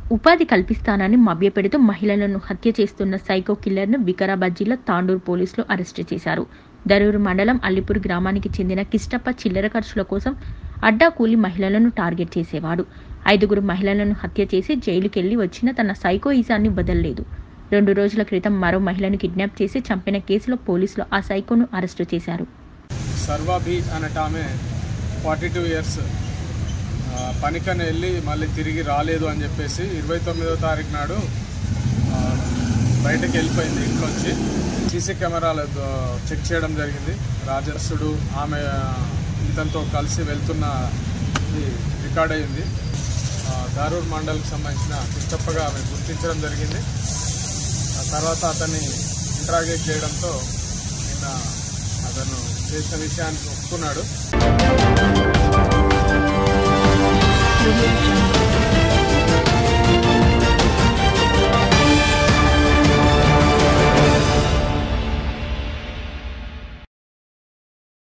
ఉపాధి కల్పిస్తానని మభ్యపెడుతూ మహిళలను హత్య చేస్తున్న సైకో కిల్లర్ను వికారాబాద్ జిల్లా తాండూరు పోలీసులు అరెస్టు చేశారు దరూరు మండలం అల్లిపూర్ గ్రామానికి చెందిన కిష్టప్ప చిల్లర ఖర్చుల కోసం అడ్డా కూలి మహిళలను టార్గెట్ చేసేవాడు ఐదుగురు మహిళలను హత్య చేసి జైలుకెళ్లి వచ్చిన తన సైకో ఈసాన్ని వదలలేదు రెండు రోజుల క్రితం మరో మహిళను కిడ్నాప్ చేసి చంపిన కేసులో పోలీసులు ఆ సైకోను అరెస్టు చేశారు సర్వాభి అనట ఆమె ఫార్టీ టూ ఇయర్స్ పనికని వెళ్ళి మళ్ళీ తిరిగి రాలేదు అని చెప్పేసి ఇరవై తొమ్మిదో తారీఖు నాడు ఆ, బయటకు వెళ్ళిపోయింది ఇంట్లోంచి సీసీ కెమెరాలు ఆ, చెక్ చేయడం జరిగింది రాజస్సుడు ఆమె ఆ, ఇతనితో కలిసి వెళ్తున్న ఇది రికార్డ్ అయింది ఆ, దారూర్ మండల్కి సంబంధించిన కృష్ణప్పగా ఆమె గుర్తించడం జరిగింది ఆ తర్వాత అతన్ని ఇంట్రాగేట్ చేయడంతో నిన్న అతను చేసిన విషయాన్ని ఒప్పుకున్నాడు Audio Jungle.